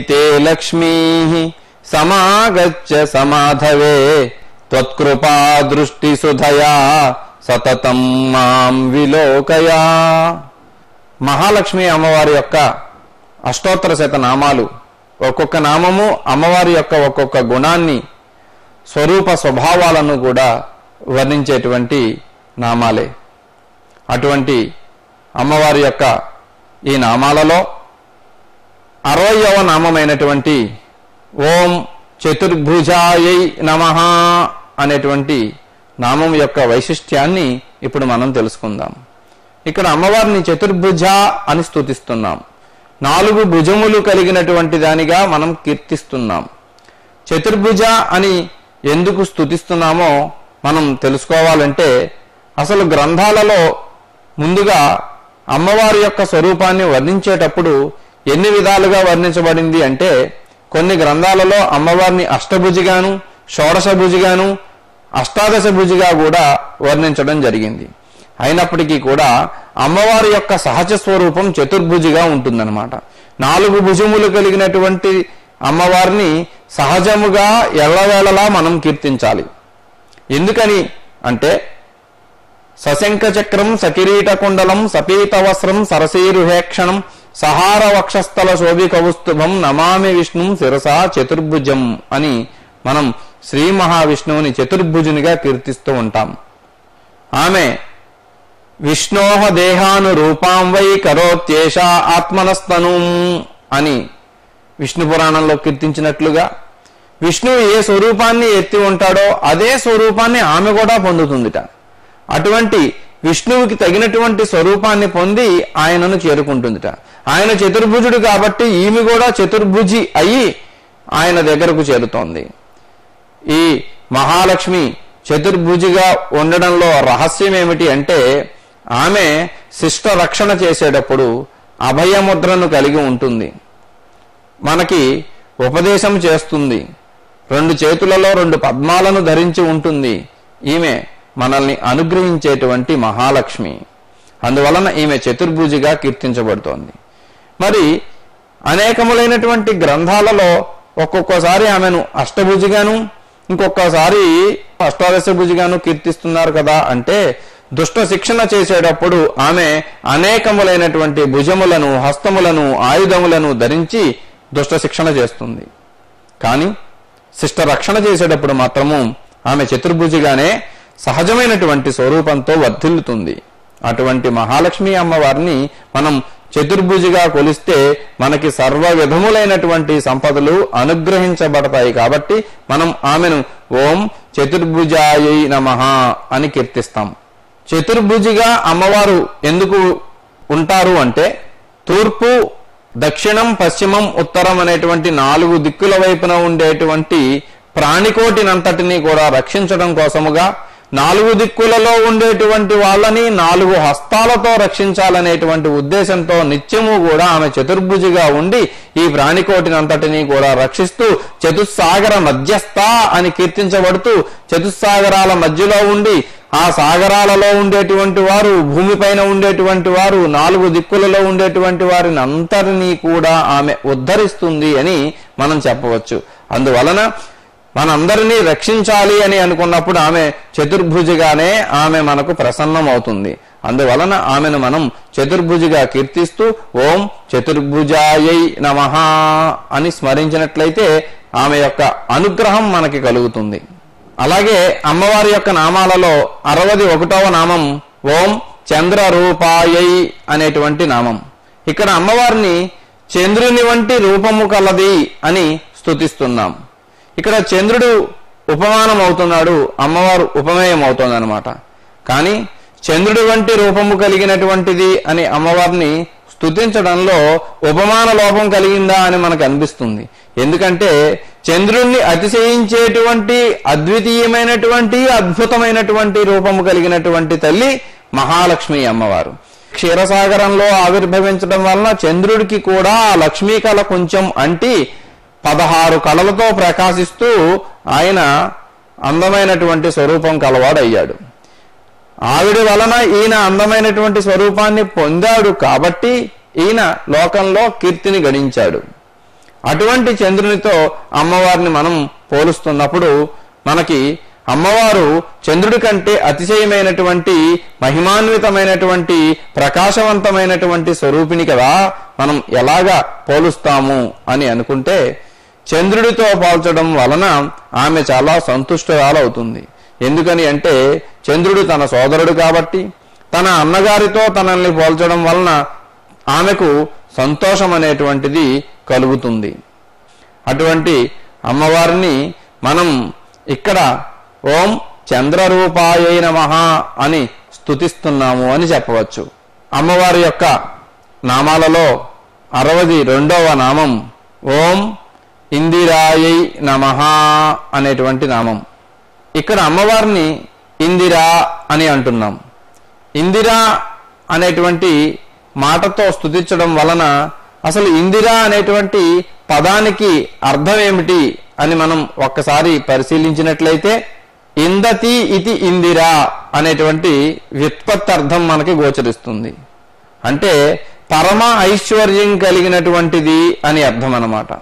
తే లక్ష్మీ సమాగచ్చ సమాధవే త్వత్కృపా దృష్టి సుధయా సతతం మాం విలోకయా మహాలక్ష్మి అమ్మవారి యొక్క అష్టోత్తర శత నామాలు ఒక్కొక్క నామము అమ్మవారి యొక్క ఒక్కొక్క గుణాన్ని స్వరూప స్వభావాలను కూడా వర్ణించేటువంటి నామాలే అటువంటి అమ్మవారి యొక్క ఈ నామాలలో అరవయవ నామమైనటువంటి ఓం చతుర్భుజాయై నమ అనేటువంటి నామం యొక్క వైశిష్ట్యాన్ని ఇప్పుడు మనం తెలుసుకుందాం ఇక్కడ అమ్మవారిని చతుర్భుజ అని స్తుతిస్తున్నాం నాలుగు భుజములు కలిగినటువంటి దానిగా మనం కీర్తిస్తున్నాం చతుర్భుజ అని ఎందుకు స్తుతిస్తున్నామో మనం తెలుసుకోవాలంటే అసలు గ్రంథాలలో ముందుగా అమ్మవారి యొక్క స్వరూపాన్ని వర్ణించేటప్పుడు ఎన్ని విధాలుగా వర్ణించబడింది అంటే కొన్ని గ్రంథాలలో అమ్మవారిని అష్టభుజిగాను షోడశభుజిగాను అష్టాదశ భుజిగా కూడా వర్ణించడం జరిగింది అయినప్పటికీ కూడా అమ్మవారి యొక్క సహజ స్వరూపం చతుర్భుజిగా ఉంటుందన్నమాట నాలుగు భుజములు కలిగినటువంటి అమ్మవారిని సహజముగా ఎల్లవేళలా మనం కీర్తించాలి ఎందుకని అంటే సశంఖ చక్రం సకిరీట కుండలం సపీత వస్త్రం సరసీరుహేక్షణం సహార వక్షస్థల శోభి కౌస్తుభం నమామి విష్ణుం శిరసా చతుర్భుజం అని మనం శ్రీ మహావిష్ణువుని చతుర్భుజునిగా కీర్తిస్తూ ఉంటాం ఆమె విష్ణోహ దేహాను రూపాం వై కరోత్యేష ఆత్మనస్తను అని విష్ణు పురాణంలో కీర్తించినట్లుగా విష్ణువు ఏ స్వరూపాన్ని ఎత్తి ఉంటాడో అదే స్వరూపాన్ని ఆమె కూడా పొందుతుందిట అటువంటి విష్ణువుకి తగినటువంటి స్వరూపాన్ని పొంది ఆయనను చేరుకుంటుందిట ఆయన చతుర్భుజుడు కాబట్టి ఈమె కూడా చతుర్భుజి అయి ఆయన దగ్గరకు చేరుతోంది ఈ మహాలక్ష్మి చతుర్భుజిగా ఉండడంలో రహస్యం ఏమిటి అంటే ఆమె శిష్ట రక్షణ చేసేటప్పుడు అభయముద్రను కలిగి ఉంటుంది మనకి ఉపదేశం చేస్తుంది రెండు చేతులలో రెండు పద్మాలను ధరించి ఉంటుంది ఈమె మనల్ని అనుగ్రహించేటువంటి మహాలక్ష్మి అందువలన ఈమె చతుర్భుజిగా కీర్తించబడుతోంది మరి అనేకములైనటువంటి గ్రంథాలలో ఒక్కొక్కసారి ఆమెను అష్టభుజిగాను ఇంకొకసారి అష్టాదశ భుజిగాను కీర్తిస్తున్నారు కదా అంటే దుష్ట శిక్షణ చేసేటప్పుడు ఆమె అనేకములైనటువంటి భుజములను హస్తములను ఆయుధములను ధరించి దుష్ట శిక్షణ చేస్తుంది కానీ శిష్ట రక్షణ చేసేటప్పుడు మాత్రము ఆమె చతుర్భుజిగానే సహజమైనటువంటి స్వరూపంతో వర్ధిల్లుతుంది అటువంటి మహాలక్ష్మి అమ్మవారిని మనం చతుర్భుజిగా కొలిస్తే మనకి సర్వ విధములైనటువంటి సంపదలు అనుగ్రహించబడతాయి కాబట్టి మనం ఆమెను ఓం చతుర్భుజాయై నమః అని కీర్తిస్తాం చతుర్భుజిగా అమ్మవారు ఎందుకు ఉంటారు అంటే తూర్పు దక్షిణం పశ్చిమం ఉత్తరం అనేటువంటి నాలుగు దిక్కుల వైపున ఉండేటువంటి ప్రాణికోటినంతటినీ కూడా రక్షించడం కోసముగా నాలుగు దిక్కులలో ఉండేటువంటి వాళ్ళని నాలుగు హస్తాలతో రక్షించాలనేటువంటి ఉద్దేశంతో నిత్యము కూడా ఆమె చతుర్భుజిగా ఉండి ఈ ప్రాణికోటినంతటినీ కూడా రక్షిస్తూ చతుస్సాగర మధ్యస్థ అని కీర్తించబడుతూ చతుస్సాగరాల మధ్యలో ఉండి ఆ సాగరాలలో ఉండేటువంటి వారు భూమిపైన ఉండేటువంటి వారు నాలుగు దిక్కులలో ఉండేటువంటి వారిని అంతరినీ కూడా ఆమె ఉద్ధరిస్తుంది అని మనం చెప్పవచ్చు అందువలన మనందరినీ రక్షించాలి అని అనుకున్నప్పుడు ఆమె చతుర్భుజిగానే ఆమె మనకు ప్రసన్నం అవుతుంది అందువలన ఆమెను మనం చతుర్భుజిగా కీర్తిస్తూ ఓం చతుర్భుజాయై నమః అని స్మరించినట్లయితే ఆమె యొక్క అనుగ్రహం మనకి కలుగుతుంది అలాగే అమ్మవారి యొక్క నామాలలో అరవది ఒకటవ నామం ఓం చంద్ర రూపాయై అనేటువంటి నామం ఇక్కడ అమ్మవారిని చంద్రుని వంటి రూపము కలది అని స్తుతిస్తున్నాం ఇక్కడ చంద్రుడు ఉపమానం అవుతున్నాడు అమ్మవారు ఉపమేయం అవుతుంది అనమాట కానీ చంద్రుడి వంటి రూపము కలిగినటువంటిది అని అమ్మవారిని స్తుతించడంలో ఉపమాన లోపం కలిగిందా అని మనకు అనిపిస్తుంది ఎందుకంటే చంద్రుణ్ణి అతిశయించేటువంటి అద్వితీయమైనటువంటి అద్భుతమైనటువంటి రూపము కలిగినటువంటి తల్లి మహాలక్ష్మి అమ్మవారు క్షీరసాగరంలో ఆవిర్భవించడం వలన చంద్రుడికి కూడా ఆ లక్ష్మీ కళ కొంచెం అంటి పదహారు కళలతో ప్రకాశిస్తూ ఆయన అందమైనటువంటి స్వరూపం కలవాడయ్యాడు ఆవిడ వలన ఈయన అందమైనటువంటి స్వరూపాన్ని పొందాడు కాబట్టి ఈయన లోకంలో కీర్తిని గడించాడు అటువంటి చంద్రునితో అమ్మవారిని మనం పోలుస్తున్నప్పుడు మనకి అమ్మవారు చంద్రుడి కంటే అతిశయమైనటువంటి మహిమాన్వితమైనటువంటి ప్రకాశవంతమైనటువంటి స్వరూపిణి కదా మనం ఎలాగా పోలుస్తాము అని అనుకుంటే చంద్రుడితో పోల్చడం వలన ఆమె చాలా సంతుష్టురాలవుతుంది ఎందుకని అంటే చంద్రుడు తన సోదరుడు కాబట్టి తన అన్నగారితో తనల్ని పోల్చడం వలన ఆమెకు సంతోషం అనేటువంటిది కలుగుతుంది అటువంటి అమ్మవారిని మనం ఇక్కడ ఓం చంద్రరూపాయ నమః అని స్తుతిస్తున్నాము అని చెప్పవచ్చు అమ్మవారి యొక్క నామాలలో అరవది రెండవ నామం ఓం ఇందిరాయై నమః అనేటువంటి నామం ఇక్కడ అమ్మవారిని ఇందిరా అని అంటున్నాం ఇందిరా అనేటువంటి మాటతో స్తుతించడం వలన అసలు ఇందిరా అనేటువంటి పదానికి అర్థం ఏమిటి అని మనం ఒక్కసారి పరిశీలించినట్లయితే ఇందతి ఇతి ఇందిరా అనేటువంటి వ్యుత్పత్తి అర్థం మనకి గోచరిస్తుంది అంటే పరమ ఐశ్వర్యం కలిగినటువంటిది అని అర్థం అన్నమాట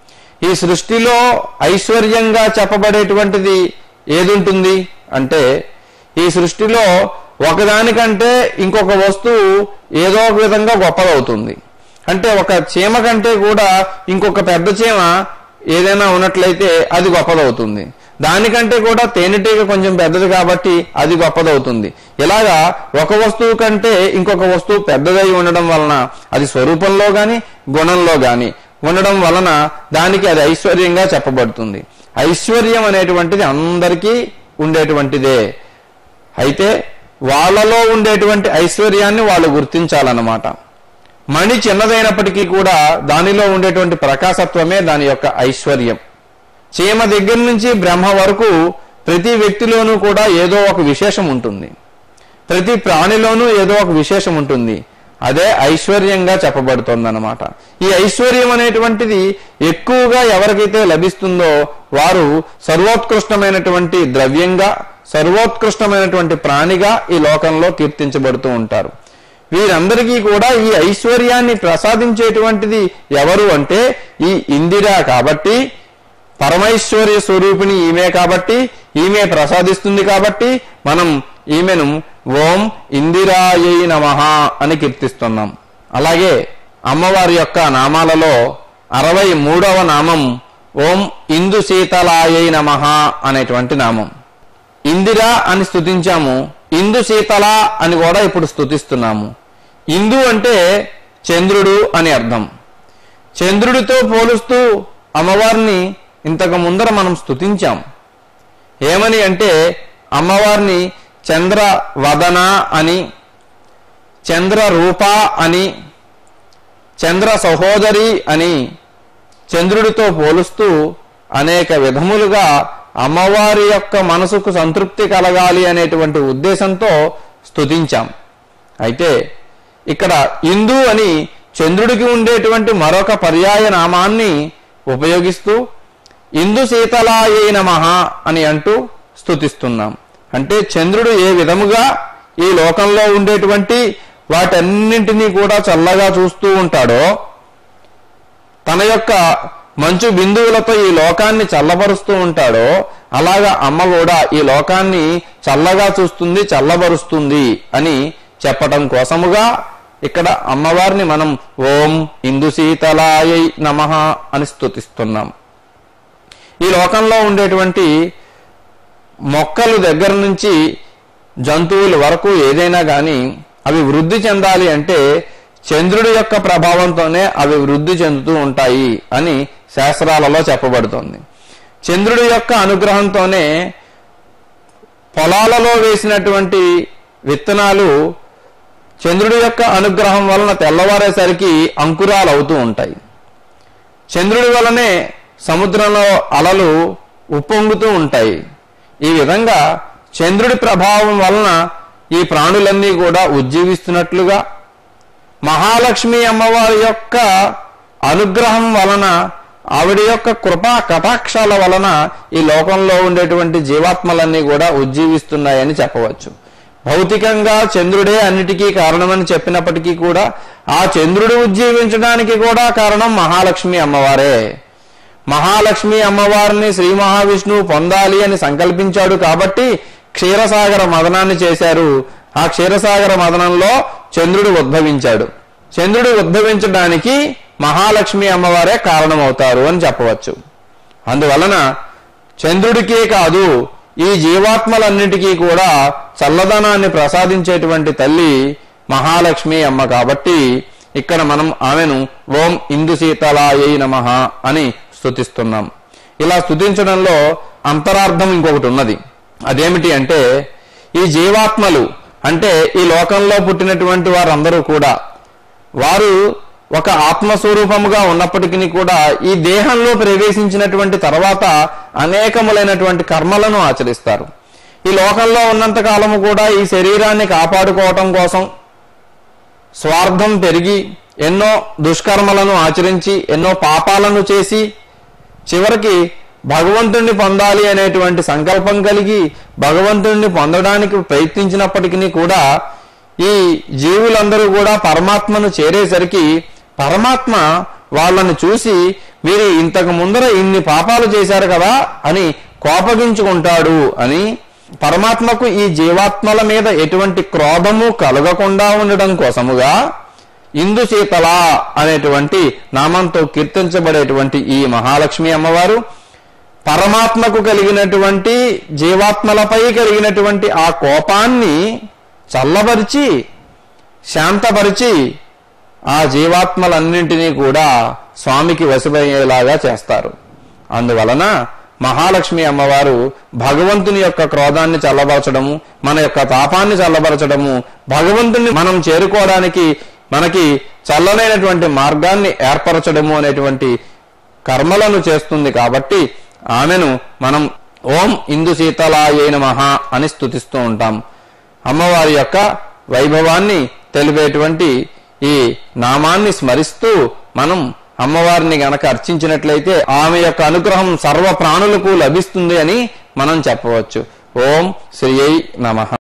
ఈ సృష్టిలో ఐశ్వర్యంగా చెప్పబడేటువంటిది ఏదుంటుంది అంటే ఈ సృష్టిలో ఒకదానికంటే ఇంకొక వస్తువు ఏదో ఒక విధంగా గొప్పదవుతుంది అంటే ఒక చీమ కంటే కూడా ఇంకొక పెద్ద చీమ ఏదైనా ఉన్నట్లయితే అది గొప్పదవుతుంది దానికంటే కూడా తేనెటీగ కొంచెం పెద్దది కాబట్టి అది గొప్పదవుతుంది ఇలాగా ఒక వస్తువు కంటే ఇంకొక వస్తువు పెద్దదై ఉండడం వలన అది స్వరూపంలో గాని గుణంలో గాని ఉండడం వలన దానికి అది ఐశ్వర్యంగా చెప్పబడుతుంది ఐశ్వర్యం అనేటువంటిది అందరికీ ఉండేటువంటిదే అయితే వాళ్ళలో ఉండేటువంటి ఐశ్వర్యాన్ని వాళ్ళు గుర్తించాలన్నమాట మణి చిన్నదైనప్పటికీ కూడా దానిలో ఉండేటువంటి ప్రకాశత్వమే దాని యొక్క ఐశ్వర్యం చీమ దగ్గర నుంచి బ్రహ్మ వరకు ప్రతి వ్యక్తిలోనూ కూడా ఏదో ఒక విశేషం ఉంటుంది ప్రతి ప్రాణిలోనూ ఏదో ఒక విశేషం ఉంటుంది అదే ఐశ్వర్యంగా చెప్పబడుతోందన్నమాట ఈ ఐశ్వర్యం అనేటువంటిది ఎక్కువగా ఎవరికైతే లభిస్తుందో వారు సర్వోత్కృష్టమైనటువంటి ద్రవ్యంగా సర్వోత్కృష్టమైనటువంటి ప్రాణిగా ఈ లోకంలో కీర్తించబడుతూ ఉంటారు వీరందరికీ కూడా ఈ ఐశ్వర్యాన్ని ప్రసాదించేటువంటిది ఎవరు అంటే ఈ ఇందిరా కాబట్టి పరమైశ్వర్య స్వరూపిణి ఈమె కాబట్టి ఈమె ప్రసాదిస్తుంది కాబట్టి మనం ఈమెను ఓం ఇందిరాయై నమః అని కీర్తిస్తున్నాం అలాగే అమ్మవారి యొక్క నామాలలో అరవై మూడవ నామం ఓం ఇందు శీతలాయై నమః అనేటువంటి నామం ఇందిర అని స్తుతించాము ఇందు శీతల అని కూడా ఇప్పుడు స్తుతిస్తున్నాము ఇందు అంటే చంద్రుడు అని అర్థం చంద్రుడితో పోలుస్తూ అమ్మవారిని ఇంతకు ముందర మనం స్తుతించాం ఏమని అంటే అమ్మవారిని చంద్ర వదన అని చంద్ర రూప అని చంద్ర సహోదరి అని చంద్రుడితో పోలుస్తూ అనేక విధములుగా అమ్మవారి యొక్క మనసుకు సంతృప్తి కలగాలి అనేటువంటి ఉద్దేశంతో స్తుతించాం అయితే ఇక్కడ ఇందు అని చంద్రుడికి ఉండేటువంటి మరొక పర్యాయ నామాన్ని ఉపయోగిస్తూ ఇందు శీతలాయే నమః అని అంటూ స్తుతిస్తున్నాం అంటే చంద్రుడు ఏ విధముగా ఈ లోకంలో ఉండేటువంటి వాటన్నింటినీ కూడా చల్లగా చూస్తూ ఉంటాడో తన యొక్క మంచు బిందువులతో ఈ లోకాన్ని చల్లబరుస్తూ ఉంటాడో అలాగా అమ్మ కూడా ఈ లోకాన్ని చల్లగా చూస్తుంది చల్లబరుస్తుంది అని చెప్పటం కోసముగా ఇక్కడ అమ్మవారిని మనం ఓం ఇందు శీతలాయై నమః అని స్తుతిస్తున్నాం ఈ లోకంలో ఉండేటువంటి మొక్కలు దగ్గర నుంచి జంతువుల వరకు ఏదైనా కానీ అవి వృద్ధి చెందాలి అంటే చంద్రుడి యొక్క ప్రభావంతోనే అవి వృద్ధి చెందుతూ ఉంటాయి అని శాస్త్రాలలో చెప్పబడుతోంది చంద్రుడి యొక్క అనుగ్రహంతోనే పొలాలలో వేసినటువంటి విత్తనాలు చంద్రుడి యొక్క అనుగ్రహం వలన తెల్లవారేసరికి అంకురాలు అవుతూ ఉంటాయి చంద్రుడి వలనే సముద్రంలో అలలు ఉప్పొంగుతూ ఉంటాయి ఈ విధంగా చంద్రుడి ప్రభావం వలన ఈ ప్రాణులన్నీ కూడా ఉజ్జీవిస్తున్నట్లుగా మహాలక్ష్మి అమ్మవారి యొక్క అనుగ్రహం వలన ఆవిడ యొక్క కృపా కటాక్షాల వలన ఈ లోకంలో ఉండేటువంటి జీవాత్మలన్నీ కూడా ఉజ్జీవిస్తున్నాయని చెప్పవచ్చు భౌతికంగా చంద్రుడే అన్నిటికీ కారణమని చెప్పినప్పటికీ కూడా ఆ చంద్రుడు ఉజ్జీవించడానికి కూడా కారణం మహాలక్ష్మి అమ్మవారే మహాలక్ష్మి అమ్మవారిని శ్రీ మహావిష్ణువు పొందాలి అని సంకల్పించాడు కాబట్టి క్షీరసాగర మదనాన్ని చేశారు ఆ క్షీరసాగర మదనంలో చంద్రుడు ఉద్భవించాడు చంద్రుడు ఉద్భవించడానికి మహాలక్ష్మి అమ్మవారే కారణమవుతారు అని చెప్పవచ్చు అందువలన చంద్రుడికే కాదు ఈ జీవాత్మలన్నిటికీ కూడా చల్లదనాన్ని ప్రసాదించేటువంటి తల్లి మహాలక్ష్మి అమ్మ కాబట్టి ఇక్కడ మనం ఆమెను ఓం ఇందు శీతలాయై నమ అని స్తుతిస్తున్నాం ఇలా స్తుతించడంలో అంతరార్థం ఇంకొకటి ఉన్నది అదేమిటి అంటే ఈ జీవాత్మలు అంటే ఈ లోకంలో పుట్టినటువంటి వారందరూ కూడా వారు ఒక ఆత్మస్వరూపముగా ఉన్నప్పటికీ కూడా ఈ దేహంలో ప్రవేశించినటువంటి తర్వాత అనేకములైనటువంటి కర్మలను ఆచరిస్తారు ఈ లోకంలో ఉన్నంత కాలము కూడా ఈ శరీరాన్ని కాపాడుకోవటం కోసం స్వార్థం పెరిగి ఎన్నో దుష్కర్మలను ఆచరించి ఎన్నో పాపాలను చేసి చివరికి భగవంతుణ్ణి పొందాలి అనేటువంటి సంకల్పం కలిగి భగవంతుణ్ణి పొందడానికి ప్రయత్నించినప్పటికీ కూడా ఈ జీవులందరూ కూడా పరమాత్మను చేరేసరికి పరమాత్మ వాళ్ళని చూసి మీరు ఇంతకు ముందర ఇన్ని పాపాలు చేశారు కదా అని కోపగించుకుంటాడు అని పరమాత్మకు ఈ జీవాత్మల మీద ఎటువంటి క్రోధము కలగకుండా ఉండడం కోసముగా ఇందు శీతల అనేటువంటి నామంతో కీర్తించబడేటువంటి ఈ మహాలక్ష్మి అమ్మవారు పరమాత్మకు కలిగినటువంటి జీవాత్మలపై కలిగినటువంటి ఆ కోపాన్ని చల్లబరిచి శాంతపరిచి ఆ జీవాత్మలన్నింటినీ కూడా స్వామికి వశమయ్యేలాగా చేస్తారు అందువలన మహాలక్ష్మి అమ్మవారు భగవంతుని యొక్క క్రోధాన్ని చల్లబరచడము మన యొక్క తాపాన్ని చల్లబరచడము భగవంతుని మనం చేరుకోవడానికి మనకి చల్లనైనటువంటి మార్గాన్ని ఏర్పరచడము అనేటువంటి కర్మలను చేస్తుంది కాబట్టి ఆమెను మనం ఓం ఇందు శీతలాయ మహా అని స్తుతిస్తూ ఉంటాం అమ్మవారి యొక్క వైభవాన్ని తెలిపేటువంటి ఈ నామాన్ని స్మరిస్తూ మనం అమ్మవారిని గనక అర్చించినట్లయితే ఆమె యొక్క అనుగ్రహం సర్వ ప్రాణులకు లభిస్తుంది అని మనం చెప్పవచ్చు ఓం శ్రీ నమ